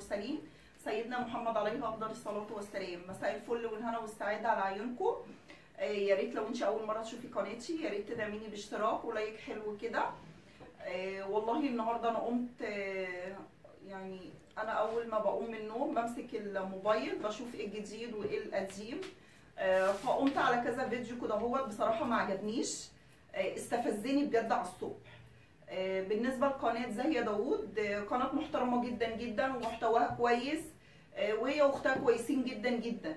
المرسلين سيدنا محمد عليه افضل الصلاه والسلام مساء الفل والهنا والسعاده على عيونكم آه، يا ريت لو انت اول مره تشوفي قناتي يا ريت تدعميني باشتراك ولايك حلو كده آه، والله النهارده انا قمت آه، يعني انا اول ما بقوم من النوم بمسك الموبايل بشوف ايه الجديد وايه القديم آه، فقمت على كذا فيديو كده هو بصراحه ما عجبنيش آه، استفزني بجد على الصبح آه، بالنسبه لقناه زاهيه داوود آه، قناه محترمه جدا جدا ومحتواها كويس آه، وهي واختها كويسين جدا جدا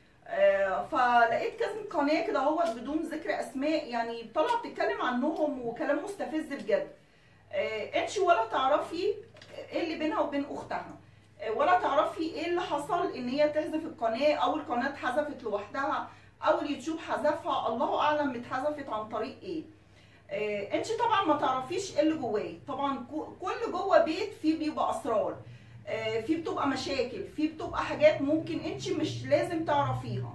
آه، فلقيت كذا قناه كده هو بدون ذكر اسماء يعني طالعه بتتكلم عنهم وكلام مستفز بجد آه، انت ولا تعرفي ايه اللي بينها وبين اختها آه، ولا تعرفي ايه اللي حصل ان هي تحذف القناه او القناه اتحذفت لوحدها او اليوتيوب حذفها الله اعلم اتحذفت عن طريق ايه آه، انت طبعا ما تعرفيش ايه اللي جواه طبعا كو- كل جوه بيت فيه بيبقى اسرار آه، في بتبقى مشاكل في بتبقى حاجات ممكن انت مش لازم تعرفيها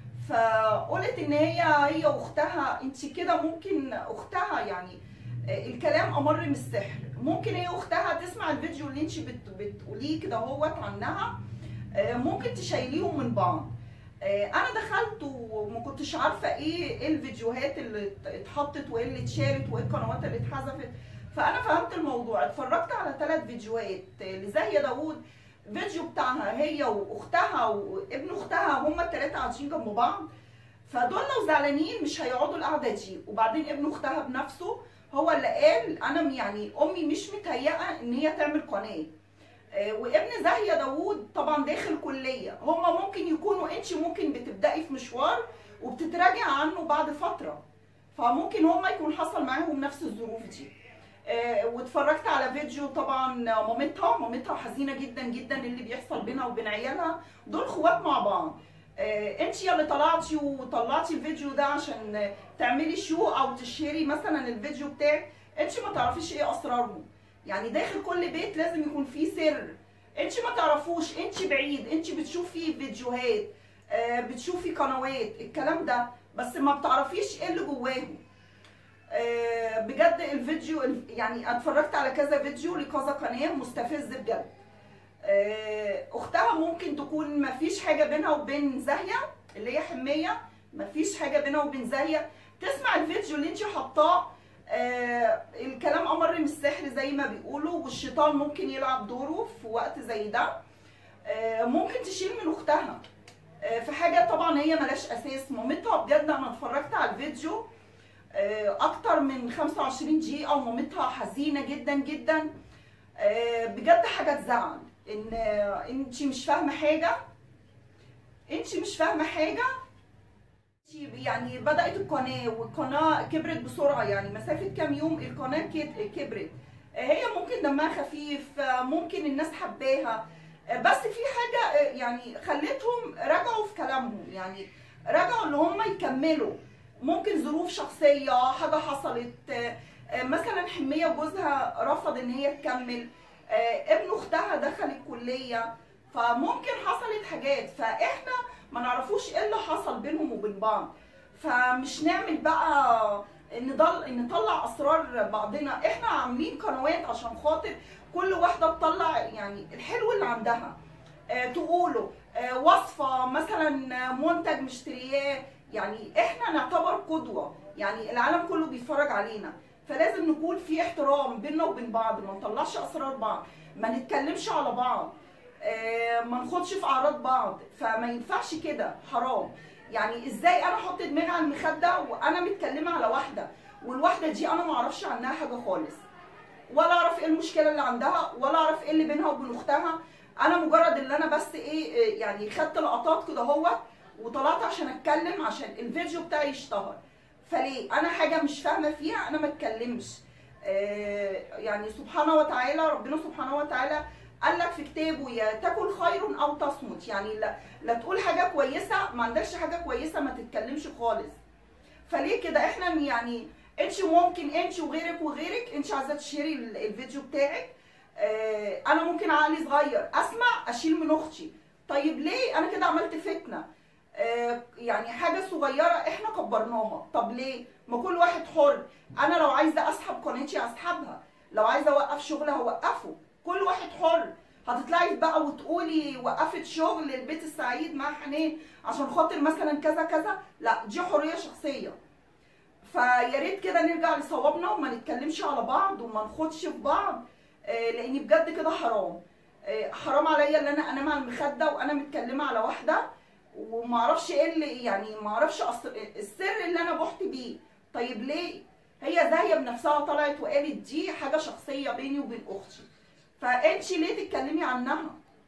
فقلت ان هي هي واختها انت كده ممكن اختها يعني آه، الكلام امر من السحر ممكن هي اختها تسمع الفيديو اللي انت بت بتقوليه كده هوت عنها آه، ممكن تشيليهم من بعض آه، انا دخلت وما كنتش عارفه ايه ايه الفيديوهات اللي ات- اتحطت وايه اللي اتشالت وايه القنوات اللي اتحذفت فانا فهمت الموضوع اتفرجت على ثلاث فيديوهات آه، لزاهيه داوود فيديو بتاعها هي واختها وابن اختها هما الثلاثه قاعدين جنب بعض فدول لو زعلانين مش هيقعدوا القعده دي وبعدين ابن اختها بنفسه هو اللي قال انا يعني امي مش متهيئه ان هي تعمل قناه آه، وابن زاهيه داوود طبعا داخل كليه هما ممكن يكونوا انت ممكن بتبداي في مشوار وبتتراجع عنه بعد فتره فممكن هما يكون حصل معاهم نفس الظروف دي آه، واتفرجت على فيديو طبعا مامتها مامتها حزينه جدا جدا اللي بيحصل بينها وبين عيالها دول خوات مع بعض انت اللي طلعتي وطلعتي الفيديو ده عشان تعملي شو او تشهري مثلا الفيديو بتاعك انت ما تعرفيش ايه اسرارهم يعني داخل كل بيت لازم يكون فيه سر انت ما تعرفوش انت بعيد انت بتشوفي فيديوهات آه، بتشوفي قنوات الكلام ده بس ما بتعرفيش ايه اللي جواهم آه، بجد الفيديو يعني اتفرجت على كذا فيديو لكذا قناه مستفز بجد آه، اختها ممكن تكون ما فيش حاجه بينها وبين زاهيه اللي هي حميه ما فيش حاجه بينها وبين زاهيه تسمع الفيديو اللي انت حطاه آه، الكلام امر من السحر زي ما بيقولوا والشيطان ممكن يلعب دوره في وقت زي ده آه، ممكن تشيل من اختها آه، في حاجه طبعا هي ملاش اساس مامتها بجد انا اتفرجت على الفيديو آه، اكتر من 25 دقيقه ومامتها حزينه جدا جدا آه، بجد حاجه تزعل ان انت مش فاهمه حاجه انت مش فاهمه حاجه انت يعني بدات القناه والقناه كبرت بسرعه يعني مسافه كام يوم القناه كت- كبرت آه، هي ممكن دمها خفيف آه، ممكن الناس حباها آه، بس في حاجه آه، يعني خلتهم رجعوا في كلامهم يعني رجعوا ان هم يكملوا ممكن ظروف شخصيه حاجه حصلت آه، آه، مثلا حميه جوزها رفض ان هي تكمل آه، ابن اختها دخل الكليه فممكن حصلت حاجات فاحنا ما نعرفوش ايه اللي حصل بينهم وبين بعض فمش نعمل بقى نضل نطلع اسرار بعضنا احنا عاملين قنوات عشان خاطر كل واحده تطلع يعني الحلو اللي عندها آه، تقوله آه، وصفه مثلا منتج مشترياه يعني احنا نعتبر قدوه يعني العالم كله بيتفرج علينا فلازم نكون في احترام بيننا وبين بعض ما نطلعش اسرار بعض ما نتكلمش على بعض آه، ما ناخدش في اعراض بعض فما ينفعش كده حرام يعني ازاي انا احط دماغي على المخده وانا متكلمه على واحده والواحده دي انا ما اعرفش عنها حاجه خالص ولا اعرف ايه المشكله اللي عندها ولا اعرف ايه اللي بينها وبين اختها انا مجرد اللي انا بس ايه إيه يعني خدت لقطات كده هو وطلعت عشان اتكلم عشان الفيديو بتاعي يشتهر فليه انا حاجه مش فاهمه فيها انا ما اتكلمش آه، يعني سبحانه وتعالى ربنا سبحانه وتعالى قال لك في كتابه يا تاكل خير او تصمت يعني لا, لا تقول حاجه كويسه ما عندكش حاجه كويسه ما تتكلمش خالص فليه كده احنا يعني انت ممكن انت وغيرك وغيرك انت عايزه تشيري ال- الفيديو بتاعك آه، انا ممكن عقلي صغير اسمع اشيل من اختي طيب ليه انا كده عملت فتنه آه، يعني حاجه صغيره احنا كبرناها طب ليه ما كل واحد حر انا لو عايزه اسحب قناتي اسحبها لو عايزه اوقف شغل هوقفه كل واحد حر هتطلعي بقى وتقولي وقفت شغل البيت السعيد مع حنان عشان خاطر مثلا كذا كذا لا دي حريه شخصيه فيا ريت كده نرجع لصوابنا وما نتكلمش على بعض وما ناخدش في بعض آه، لان بجد كده حرام آه، حرام عليا ان انا انام على المخده وانا متكلمه على واحده وما اعرفش ايه اللي يعني ما اعرفش أصل السر اللي انا بحت بيه طيب ليه هي زاهيه بنفسها طلعت وقالت دي حاجه شخصيه بيني وبين اختي فانت ليه تتكلمي عنها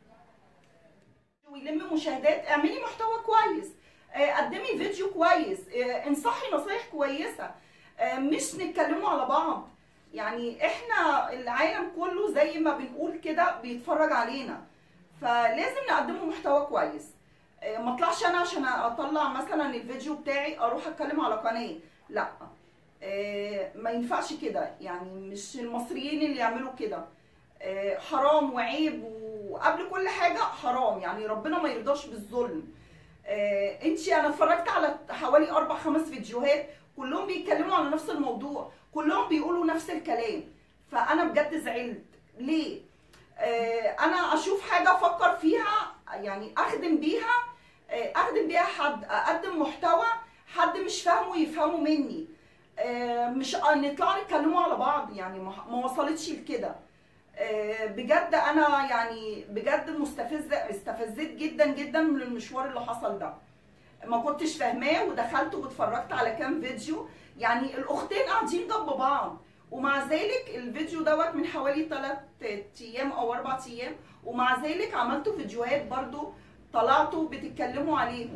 ويلم مشاهدات اعملي محتوى كويس آه، قدمي فيديو كويس آه، انصحي نصايح كويسه آه، مش نتكلموا على بعض يعني احنا العالم كله زي ما بنقول كده بيتفرج علينا فلازم نقدمه محتوى كويس آه، ما اطلعش انا عشان اطلع مثلا الفيديو بتاعي اروح اتكلم على قناه لا آه، ما ينفعش كده يعني مش المصريين اللي يعملوا كده آه، حرام وعيب وقبل كل حاجه حرام يعني ربنا ما يرضاش بالظلم آه، انتي انا اتفرجت على حوالي اربع خمس فيديوهات كلهم بيتكلموا على نفس الموضوع كلهم بيقولوا نفس الكلام فانا بجد زعلت ليه آه، انا اشوف حاجه افكر فيها يعني اخدم بيها آه، اخدم بيها حد اقدم محتوى حد مش فاهمه يفهمه مني آه، مش نطلع نتكلموا على بعض يعني ما ما وصلتش لكده آه، بجد انا يعني بجد مستفزه استفزيت جدا جدا من المشوار اللي حصل ده ما كنتش فاهماه ودخلت واتفرجت على كام فيديو يعني الاختين قاعدين جنب بعض ومع ذلك الفيديو دوت من حوالي 3 ايام او 4 ايام ومع ذلك عملتوا فيديوهات برضو طلعتوا بتتكلموا عليهم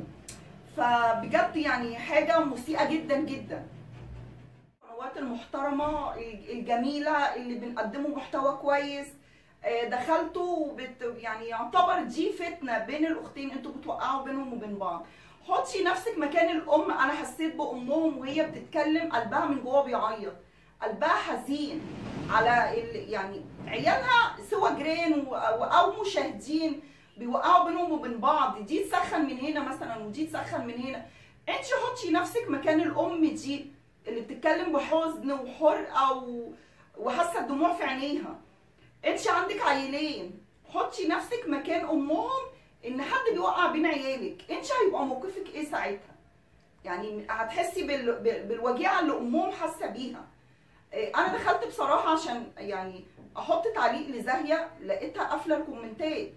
فبجد يعني حاجه مسيئه جدا جدا القنوات المحترمه الجميله اللي بنقدمه محتوى كويس آه، دخلتوا وبت يعني يعتبر دي فتنه بين الاختين انتوا بتوقعوا بينهم وبين بعض حطي نفسك مكان الام انا حسيت بامهم وهي بتتكلم قلبها من جوه بيعيط قلبها حزين على ال... يعني عيالها سوى جيران و... او مشاهدين بيوقعوا بينهم وبين بعض دي تسخن من هنا مثلا ودي تسخن من هنا انت حطي نفسك مكان الام دي اللي بتتكلم بحزن وحرقه و... وحاسه الدموع في عينيها انت عندك عيلين حطي نفسك مكان امهم ان حد بيوقع بين عيالك انت هيبقى موقفك ايه ساعتها يعني هتحسي بال... بال- بالوجيعه اللي امهم حاسه بيها إيه، انا دخلت بصراحه عشان يعني احط تعليق لزاهيه لقيتها قافله الكومنتات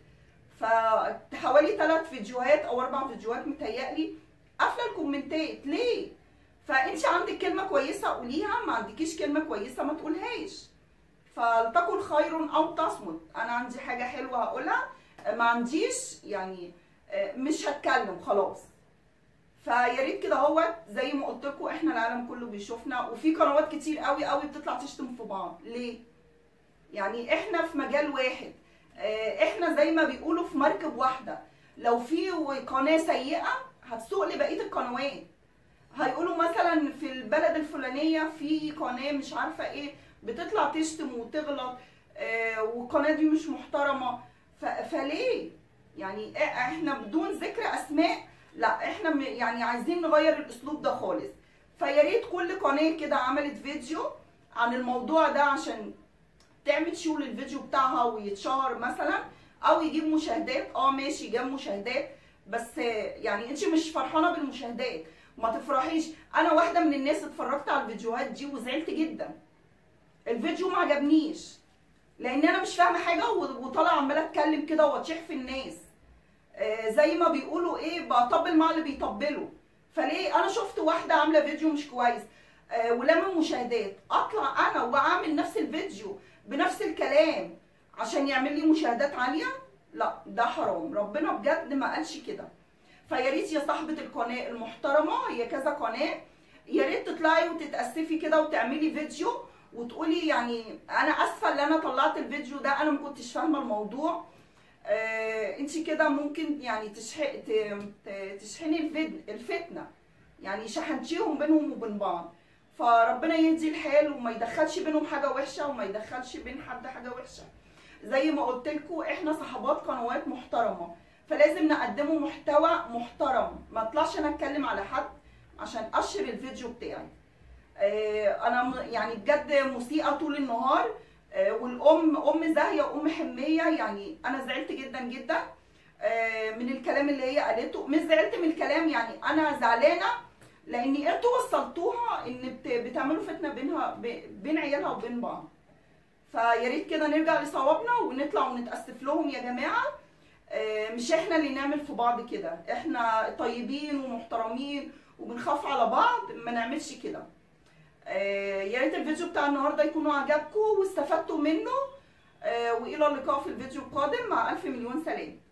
فحوالي ثلاث فيديوهات او اربع فيديوهات متهيألي قافله الكومنتات ليه فانت عندك كلمه كويسه قوليها ما عندكيش كلمه كويسه ما تقولهاش فلتكن خير او تصمت انا عندي حاجه حلوه هقولها ما عنديش يعني آه، مش هتكلم خلاص فيا ريت كده اهوت زي ما قلت لكم احنا العالم كله بيشوفنا وفي قنوات كتير قوي قوي بتطلع تشتم في بعض ليه يعني احنا في مجال واحد آه، احنا زي ما بيقولوا في مركب واحده لو في قناه سيئه هتسوق لبقيه القنوات هيقولوا مثلا في البلد الفلانيه في قناه مش عارفه ايه بتطلع تشتم وتغلط آه، والقناه دي مش محترمه ف- فليه يعني إيه- احنا بدون ذكر اسماء لا احنا م- يعني عايزين نغير الاسلوب ده خالص فيا ريت كل قناه كده عملت فيديو عن الموضوع ده عشان تعمل شو للفيديو بتاعها ويتشهر مثلا او يجيب مشاهدات اه ماشي جاب مشاهدات بس يعني انت مش فرحانه بالمشاهدات ما تفرحيش انا واحده من الناس اتفرجت على الفيديوهات دي وزعلت جدا الفيديو ما عجبنيش لان انا مش فاهمه حاجه و- وطالعه عماله اتكلم كده واطيح في الناس آه، زي ما بيقولوا ايه بطبل مع اللي بيطبلوا فليه انا شفت واحده عامله فيديو مش كويس آه، ولما مشاهدات اطلع انا واعمل نفس الفيديو بنفس الكلام عشان يعمل لي مشاهدات عاليه لا ده حرام ربنا بجد ما قالش كده فيا ريت يا صاحبه القناه المحترمه هي كذا قناه يا ريت تطلعي وتتاسفي كده وتعملي فيديو وتقولي يعني انا اسفه ان انا طلعت الفيديو ده انا ما كنتش فاهمه الموضوع آه انت كده ممكن يعني تشح... ت- ت- تشحني الفد... الفتنه يعني شحنتيهم بينهم وبين بعض فربنا يهدي الحال وما يدخلش بينهم حاجه وحشه وما يدخلش بين حد حاجه وحشه زي ما قلت لكم احنا صحابات قنوات محترمه فلازم نقدمه محتوى محترم ما اطلعش انا اتكلم على حد عشان اشر الفيديو بتاعي آه، انا م- يعني بجد مسيئه طول النهار آه، والام ام زاهيه وام حميه يعني انا زعلت جدا جدا آه، من الكلام اللي هي قالته مش زعلت من الكلام يعني انا زعلانه لان انتوا وصلتوها ان بت- بتعملوا فتنه بينها ب- بين عيالها وبين بعض فيا ريت كده نرجع لصوابنا ونطلع ونتاسف لهم يا جماعه آه، مش احنا اللي نعمل في بعض كده احنا طيبين ومحترمين وبنخاف على بعض ما نعملش كده آه، يا ريت الفيديو بتاع النهارده يكونوا عجبكم واستفدتوا منه آه، والى اللقاء في الفيديو القادم مع الف مليون سلام